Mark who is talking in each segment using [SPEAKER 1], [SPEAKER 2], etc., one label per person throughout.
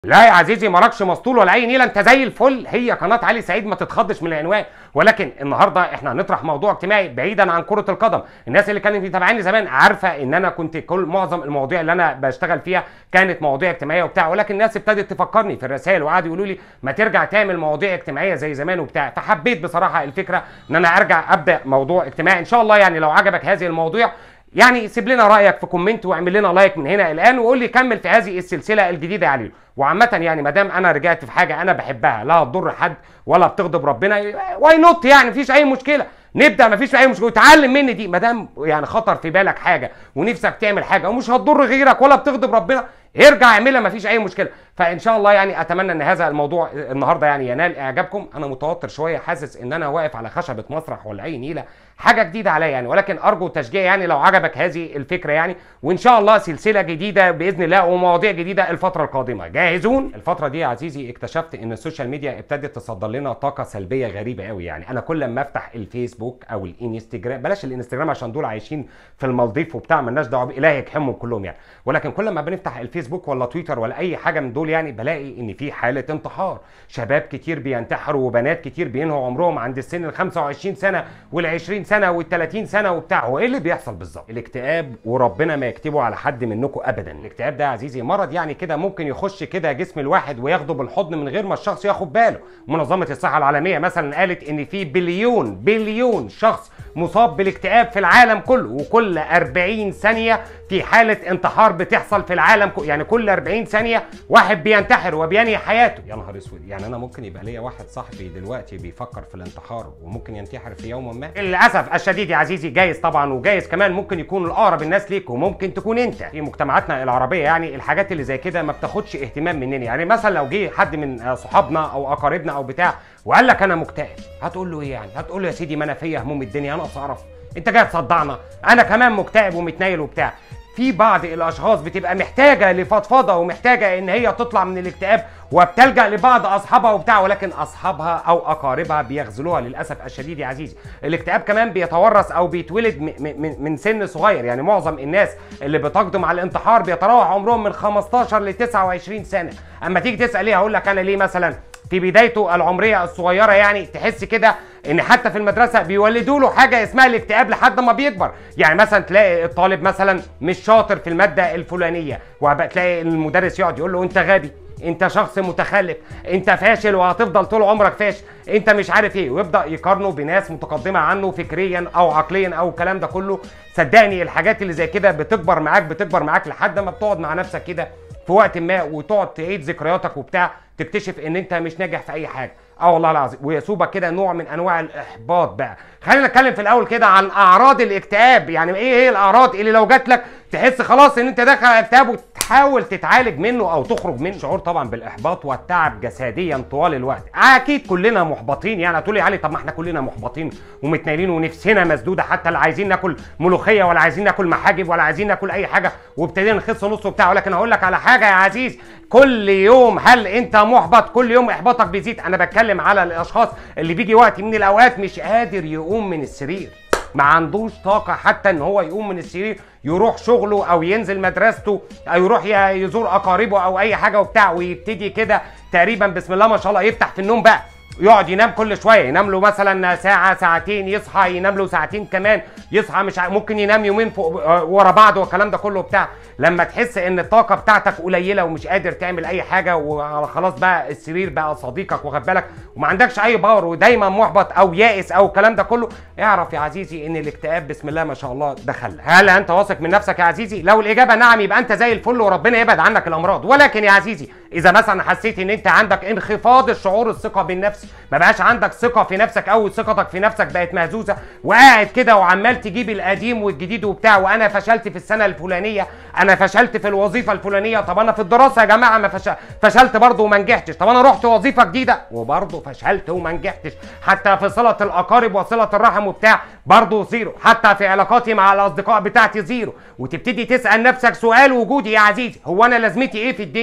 [SPEAKER 1] لا يا عزيزي مالكش مسطول ولا اي نيله انت زي الفل هي قناه علي سعيد ما تتخضش من العنوان ولكن النهارده احنا هنطرح موضوع اجتماعي بعيدا عن كره القدم الناس اللي كانت متابعاني زمان عارفه ان انا كنت كل معظم المواضيع اللي انا بشتغل فيها كانت مواضيع اجتماعيه وبتاع ولكن الناس ابتدت تفكرني في الرسائل وقعدوا يقولوا لي ما ترجع تعمل مواضيع اجتماعيه زي زمان وبتاع فحبيت بصراحه الفكره ان انا ارجع ابدا موضوع اجتماعي ان شاء الله يعني لو عجبك هذه المواضيع يعني سيب لنا رايك في كومنت واعمل لنا لايك من هنا الان وقول لي كمل في هذه السلسله الجديده يا علي وعامه يعني ما دام انا رجعت في حاجه انا بحبها لا هتضر حد ولا بتغضب ربنا واي نوت يعني مفيش اي مشكله نبدا مفيش اي مشكله وتعلم مني دي ما دام يعني خطر في بالك حاجه ونفسك تعمل حاجه ومش هتضر غيرك ولا بتغضب ربنا ارجع اعملها مفيش اي مشكله فان شاء الله يعني اتمنى ان هذا الموضوع النهارده يعني ينال اعجابكم انا متوتر شويه حاسس ان انا واقف على خشبه مسرح ولا اي نيله حاجه جديده عليا يعني ولكن ارجو تشجيع يعني لو عجبك هذه الفكره يعني وان شاء الله سلسله جديده باذن الله ومواضيع جديده الفتره القادمه جاهزون الفتره دي يا عزيزي اكتشفت ان السوشيال ميديا ابتدت تصدر لنا طاقه سلبيه غريبه قوي يعني انا كل ما افتح الفيسبوك او الانستجرام بلاش الانستجرام عشان دول عايشين في المالديف وبتاع مالناش دعوه الهي يكحمهم كلهم يعني ولكن كل ما بنفتح الفيسبوك ولا تويتر ولا اي حاجه من دول يعني بلاقي ان في حاله انتحار شباب كتير بينتحروا وبنات كتير بينهوا عمرهم عند السن ال 25 سنه وال 20 سنه وال 30 سنه وبتاع هو ايه اللي بيحصل بالظبط الاكتئاب وربنا ما يكتبه على حد منكم ابدا الاكتئاب ده يا عزيزي مرض يعني كده ممكن يخش كده جسم الواحد وياخده بالحضن من غير ما الشخص ياخد باله منظمه الصحه العالميه مثلا قالت ان في بليون بليون شخص مصاب بالاكتئاب في العالم كله وكل 40 ثانيه في حاله انتحار بتحصل في العالم كله يعني كل 40 ثانيه واحد بينتحر وبينهي حياته يا نهار اسود يعني انا ممكن يبقى ليا واحد صاحبي دلوقتي بيفكر في الانتحار وممكن ينتحر في يوم ما للاسف الشديد يا عزيزي جايز طبعا وجايز كمان ممكن يكون الاقرب الناس ليك وممكن تكون انت في مجتمعاتنا العربيه يعني الحاجات اللي زي كده ما بتاخدش اهتمام مننا يعني مثلا لو جه حد من صحابنا او اقاربنا او بتاع وقال لك انا مكتئب هتقول له ايه يعني هتقول له يا سيدي ما انا فيا هموم الدنيا انا اعرف انت جاي تصدعنا انا كمان مكتئب ومتنيل وبتاع في بعض الاشخاص بتبقى محتاجه لفضفضه ومحتاجه ان هي تطلع من الاكتئاب وبتلجا لبعض اصحابها وبتاع ولكن اصحابها او اقاربها بيخذلوها للاسف الشديد يا عزيزي الاكتئاب كمان بيتورث او بيتولد من, من سن صغير يعني معظم الناس اللي بتقدم على الانتحار بيتراوح عمرهم من 15 ل 29 سنه اما تيجي تسال ليه هقول لك انا ليه مثلا في بدايته العمريه الصغيره يعني تحس كده ان حتى في المدرسه بيولدوا له حاجه اسمها الاكتئاب لحد ما بيكبر يعني مثلا تلاقي الطالب مثلا مش شاطر في الماده الفلانيه وتلاقي المدرس يقعد يقول له انت غبي انت شخص متخلف انت فاشل وهتفضل طول عمرك فاشل انت مش عارف ايه ويبدا يقارنه بناس متقدمه عنه فكريا او عقليا او الكلام ده كله صدقني الحاجات اللي زي كده بتكبر معاك بتكبر معاك لحد ما بتقعد مع نفسك كده في وقت ما وتقعد تعيد ذكرياتك وبتاع تكتشف ان انت مش ناجح في اي حاجه اه والله العظيم ويسوبك كده نوع من انواع الاحباط بقى خلينا نتكلم في الاول كده عن اعراض الاكتئاب يعني ايه هي الاعراض اللي لو جات لك تحس خلاص ان انت داخل على اكتئاب وتحاول تتعالج منه او تخرج منه شعور طبعا بالاحباط والتعب جسديا طوال الوقت اكيد كلنا محبطين يعني هتقول لي علي طب ما احنا كلنا محبطين ومتنايلين ونفسنا مسدوده حتى لا عايزين ناكل ملوخيه ولا عايزين ناكل محاجب ولا عايزين ناكل اي حاجه وابتدينا نخس نص وبتاع ولكن هقول لك على حاجه يا عزيز كل يوم هل انت محبط كل يوم احباطك بيزيد انا بتكلم على الاشخاص اللي بيجي وقت من الاوقات مش قادر يقوم من السرير ما عندوش طاقة حتى ان هو يقوم من السرير يروح شغله او ينزل مدرسته او يروح يزور اقاربه او اي حاجة وبتاع ويبتدي كده تقريبا بسم الله ما شاء الله يفتح في النوم بقى يقعد ينام كل شويه ينام له مثلا ساعه ساعتين يصحى ينام له ساعتين كمان يصحى مش ممكن ينام يومين فوق ورا بعض والكلام ده كله بتاع لما تحس ان الطاقه بتاعتك قليله ومش قادر تعمل اي حاجه وخلاص بقى السرير بقى صديقك واخد بالك وما عندكش اي باور ودايما محبط او يائس او الكلام ده كله اعرف يا عزيزي ان الاكتئاب بسم الله ما شاء الله دخل هل انت واثق من نفسك يا عزيزي لو الاجابه نعم يبقى انت زي الفل وربنا يبعد عنك الامراض ولكن يا عزيزي اذا مثلا حسيت ان انت عندك انخفاض الشعور الثقه بالنفس ما بقاش عندك ثقه في نفسك او ثقتك في نفسك بقت مهزوزه وقاعد كده وعمال تجيب القديم والجديد وبتاع وانا فشلت في السنه الفلانيه انا فشلت في الوظيفه الفلانيه طب انا في الدراسه يا جماعه ما فشل فشلت برضه وما نجحتش طب انا رحت وظيفه جديده وبرضه فشلت وما نجحتش حتى في صله الاقارب وصله الرحم وبتاع برضه زيرو حتى في علاقاتي مع الاصدقاء بتاعتي زيرو وتبتدي تسال نفسك سؤال وجودي يا عزيزي هو انا لازمتي ايه في الدنيا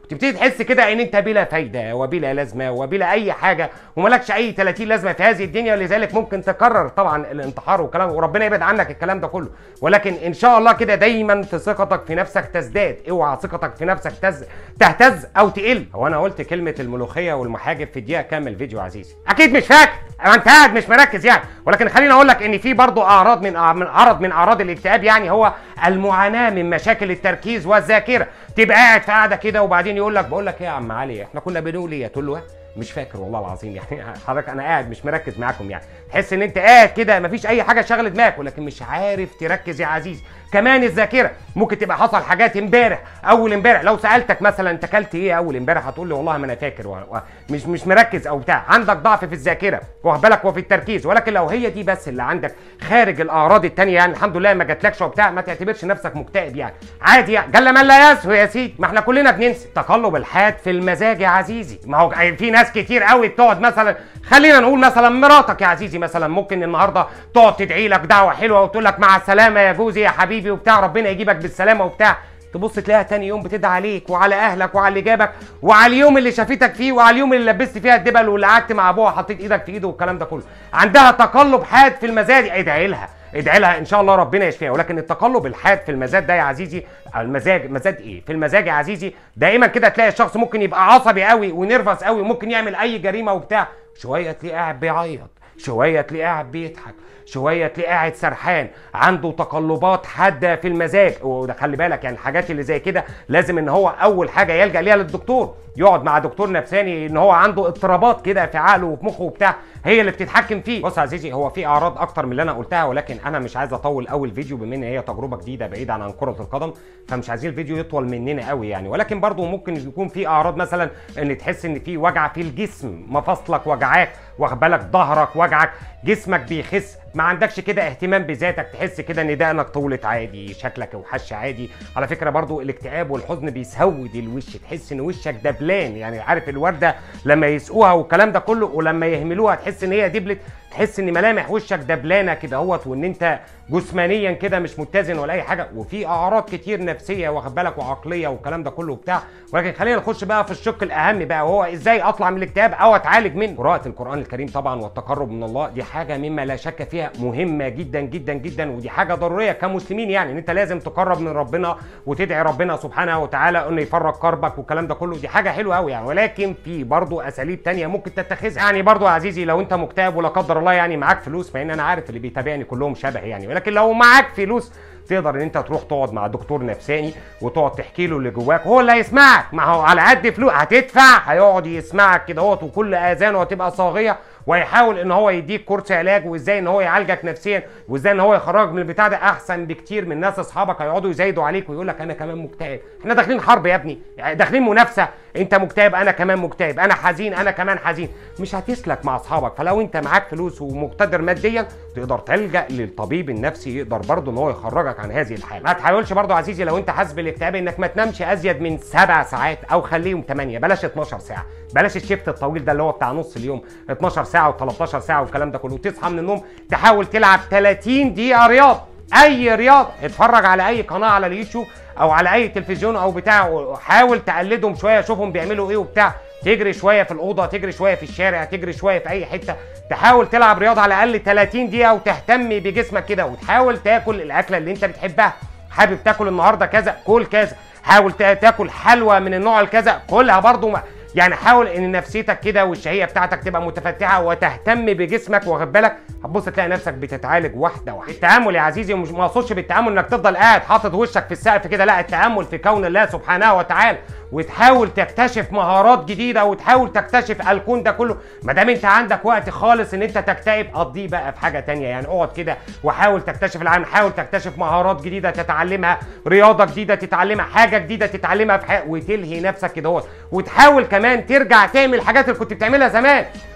[SPEAKER 1] تبتدي تحس كده ان انت بلا فايده وبلا لازمه وبلا اي حاجه وملكش اي 30 لازمه في هذه الدنيا ولذلك ممكن تكرر طبعا الانتحار والكلام وربنا يبعد عنك الكلام ده كله ولكن ان شاء الله كده دايما في ثقتك في نفسك تزداد اوعى ثقتك في نفسك تز... تهتز او تقل هو انا قلت كلمه الملوخيه والمحاجب في دقيقه كامل فيديو عزيزي اكيد مش فاكر ما انت قاعد مش مركز يعني ولكن خليني اقول لك ان في برضه اعراض من من عرض من اعراض الاكتئاب يعني هو المعاناه من مشاكل التركيز والذاكره تبقى قاعد في قاعده كده وبعدين يقول لك بقول لك ايه يا عم علي احنا كنا بنقول ايه تقول له إيه؟ مش فاكر والله العظيم يعني حضرتك انا قاعد مش مركز معاكم يعني تحس ان انت قاعد كده مفيش اي حاجه شغله دماغك ولكن مش عارف تركز يا عزيزي كمان الذاكره ممكن تبقى حصل حاجات امبارح اول امبارح لو سالتك مثلا انت اكلت ايه اول امبارح هتقول لي والله ما انا فاكر ومش مش مركز او بتاع عندك ضعف في الذاكره واخد بالك وفي التركيز ولكن لو هي دي بس اللي عندك خارج الاعراض التانية يعني الحمد لله ما جاتلكش وبتاع ما تعتبرش نفسك مكتئب يعني عادي يعني جل من لا يسهو يا سيدي ما احنا كلنا بننسى تقلب الحاد في المزاج يا عزيزي ما هو في ناس كتير قوي بتقعد مثلا خلينا نقول مثلا مراتك يا عزيزي مثلا ممكن النهارده تقعد تدعي لك دعوه حلوه وتقول لك مع السلامه يا جوزي يا حبيبي وبتاع ربنا يجيبك بالسلامه وبتاع تبص تلاقيها تاني يوم بتدعي عليك وعلى اهلك وعلى اللي جابك وعلى اليوم اللي شافتك فيه وعلى اليوم اللي لبست فيها الدبل واللي قعدت مع ابوها حطيت ايدك في ايده والكلام ده كله عندها تقلب حاد في المزاج ادعي لها ادعي لها ان شاء الله ربنا يشفيها ولكن التقلب الحاد في المزاج ده يا عزيزي المزاج مزاج ايه في المزاج يا عزيزي دائما كده تلاقي الشخص ممكن يبقى عصبي قوي ونرفز قوي وممكن يعمل اي جريمه وبتاع شويه تلاقيه قاعد بيعيط شويه تلاقيه قاعد بيضحك شويه تلاقيه قاعد سرحان عنده تقلبات حاده في المزاج وده خلي بالك يعني الحاجات اللي زي كده لازم ان هو اول حاجه يلجا ليها للدكتور يقعد مع دكتور نفساني ان هو عنده اضطرابات كده في عقله وفي مخه وبتاع هي اللي بتتحكم فيه بص يا عزيزي هو في اعراض اكتر من اللي انا قلتها ولكن انا مش عايز اطول اول فيديو بما ان هي تجربه جديده بعيدا عن كره القدم فمش عايزين الفيديو يطول مننا قوي يعني ولكن برضو ممكن يكون في اعراض مثلا ان تحس ان في وجع في الجسم مفاصلك وجعاك واخد بالك ظهرك وجعك جسمك بيخس ما عندكش كده اهتمام بذاتك تحس كده ان دقنك طولت عادي شكلك اوحش عادي على فكره برضو الاكتئاب والحزن بيسود الوش تحس ان وشك دبلان يعني عارف الورده لما يسقوها والكلام ده كله ولما يهملوها تحس ان هي دبلت تحس ان ملامح وشك دبلانه كده اهوت وان انت جسمانيا كده مش متزن ولا اي حاجه وفي اعراض كتير نفسيه واخد بالك وعقليه والكلام ده كله وبتاع ولكن خلينا نخش بقى في الشق الاهم بقى وهو ازاي اطلع من الاكتئاب او اتعالج منه قراءه القران الكريم طبعا والتقرب من الله دي حاجه مما لا شك فيها مهمه جدا جدا جدا ودي حاجه ضروريه كمسلمين يعني ان انت لازم تقرب من ربنا وتدعي ربنا سبحانه وتعالى انه يفرج كربك والكلام ده كله دي حاجه حلوه قوي يعني ولكن في برضه اساليب تانية ممكن تتخذها يعني برضه يا عزيزي لو انت مكتئب ولا قدر الله يعني معاك فلوس مع ان انا عارف اللي بيتابعني كلهم شبه يعني ولكن لو معاك فلوس تقدر ان انت تروح تقعد مع دكتور نفساني وتقعد تحكي له اللي جواك هو اللي هيسمعك ما هو على قد فلوس هتدفع هيقعد يسمعك كده اهوت وكل اذانه هتبقى صاغيه ويحاول ان هو يديك كورس علاج وازاي ان هو يعالجك نفسيا وازاي ان هو يخرجك من البتاع ده احسن بكتير من ناس اصحابك هيقعدوا يزايدوا عليك ويقول لك انا كمان مكتئب احنا داخلين حرب يا ابني يعني داخلين منافسه انت مكتئب انا كمان مكتئب انا حزين انا كمان حزين مش هتسلك مع اصحابك فلو انت معاك فلوس ومقتدر ماديا تقدر تلجا للطبيب النفسي يقدر برضه ان هو يخرجك عن هذه الحاله ما تحاولش برضه عزيزي لو انت حاسس بالاكتئاب انك ما تنامش ازيد من سبع ساعات او خليهم 8 بلاش 12 ساعه بلاش الشيفت الطويل ده اللي هو بتاع نص اليوم 12 ساعه و13 ساعه والكلام ده كله تصحى من النوم تحاول تلعب 30 دقيقه رياضه اي رياضه اتفرج على اي قناه على اليوتيوب او على اي تلفزيون او بتاع وحاول تقلدهم شويه شوفهم بيعملوا ايه وبتاع تجري شويه في الاوضه تجري شويه في الشارع تجري شويه في اي حته تحاول تلعب رياضه على الاقل 30 دقيقه وتهتم بجسمك كده وتحاول تاكل الاكله اللي انت بتحبها حابب تاكل النهارده كذا كل كذا حاول تاكل حلوى من النوع الكذا كلها برضو يعني حاول ان نفسيتك كده والشهيه بتاعتك تبقى متفتحه وتهتم بجسمك واخد بالك هتبص تلاقي نفسك بتتعالج واحده واحده التامل يا عزيزي مش ما اقصدش بالتامل انك تفضل قاعد حاطط وشك في السقف كده لا التامل في كون الله سبحانه وتعالى وتحاول تكتشف مهارات جديده وتحاول تكتشف الكون ده كله ما دام انت عندك وقت خالص ان انت تكتئب قضيه بقى في حاجه تانية يعني اقعد كده وحاول تكتشف العالم حاول تكتشف مهارات جديده تتعلمها رياضه جديده تتعلمها حاجه جديده تتعلمها في حياتك وتلهي نفسك كده وتحاول كمان ترجع تعمل الحاجات اللي كنت بتعملها زمان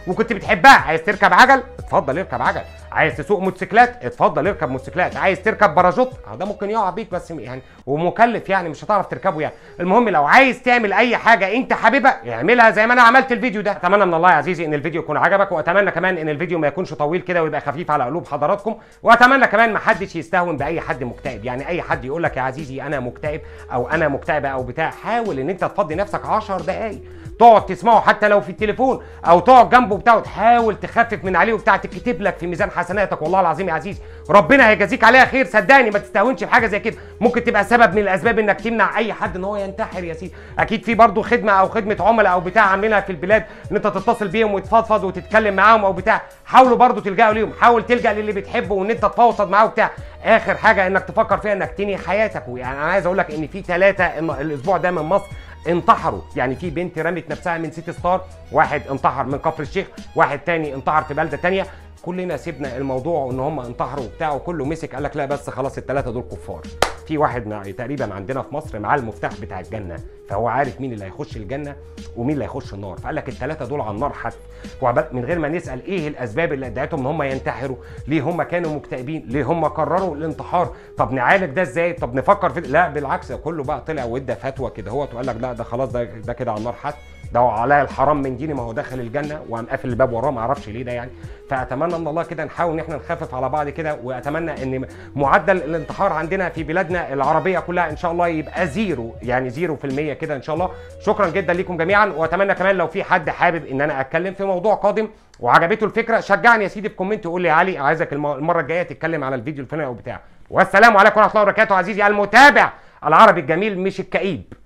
[SPEAKER 1] وكنت بتحبها عايز تركب عجل اتفضل اركب عجل عايز تسوق موتوسيكلات اتفضل اركب موتوسيكلات عايز تركب باراشوت اه ده ممكن يقع بيك بس يعني ومكلف يعني مش هتعرف تركبه يعني المهم لو عايز تعمل اي حاجه انت حاببها اعملها زي ما انا عملت الفيديو ده اتمنى من الله يا عزيزي ان الفيديو يكون عجبك واتمنى كمان ان الفيديو ما يكونش طويل كده ويبقى خفيف على قلوب حضراتكم واتمنى كمان ما حدش يستهون باي حد مكتئب يعني اي حد يقول لك يا عزيزي انا مكتئب او انا مكتئبه او بتاع حاول ان انت تفضي نفسك 10 دقائق تقعد تسمعه حتى لو في التليفون او تقعد جنبه بتاعه تحاول تخفف من عليه وبتاع تكتب لك في ميزان حسناتك والله العظيم يا عزيزي ربنا هيجازيك عليها خير صدقني ما تستهونش بحاجه زي كده ممكن تبقى سبب من الاسباب انك تمنع اي حد ان هو ينتحر يا سيدي اكيد في برضه خدمه او خدمه عملاء او بتاع عاملينها في البلاد ان انت تتصل بيهم وتفضفض وتتكلم معاهم او بتاع حاولوا برضه تلجأوا ليهم حاول تلجأ للي بتحبه وان انت تفاوض معاه وبتاع اخر حاجه انك تفكر فيها انك تنهي حياتك ويعني انا عايز اقول لك ان في ثلاثه الاسبوع ده من مصر انتحروا يعني في بنت رمت نفسها من سيتي ستار واحد انتحر من كفر الشيخ واحد تاني انتحر في بلده تانية كلنا سيبنا الموضوع ان هم انتحروا وبتاع وكله مسك قال لك لا بس خلاص الثلاثه دول كفار في واحد مع تقريبا عندنا في مصر معاه المفتاح بتاع الجنه فهو عارف مين اللي هيخش الجنه ومين اللي هيخش النار فقال لك الثلاثه دول على النار حتى من غير ما نسال ايه الاسباب اللي ادعتهم ان هم ينتحروا ليه هم كانوا مكتئبين ليه هم قرروا الانتحار طب نعالج ده ازاي طب نفكر في لا بالعكس كله بقى طلع وادى فتوى كده هو وقال لك لا ده خلاص ده ده كده على النار حتى ده عليا الحرام من ديني ما هو دخل الجنه وقام قافل الباب وراه ما اعرفش ليه ده يعني فاتمنى ان الله كده نحاول ان احنا نخفف على بعض كده واتمنى ان معدل الانتحار عندنا في بلادنا العربيه كلها ان شاء الله يبقى زيرو يعني زيرو في المية كده ان شاء الله شكرا جدا ليكم جميعا واتمنى كمان لو في حد حابب ان انا اتكلم في موضوع قادم وعجبته الفكره شجعني يا سيدي في كومنت وقول لي يا علي عايزك المره الجايه تتكلم على الفيديو الفلاني او بتاع والسلام عليكم ورحمه الله وبركاته عزيزي المتابع العربي الجميل مش الكئيب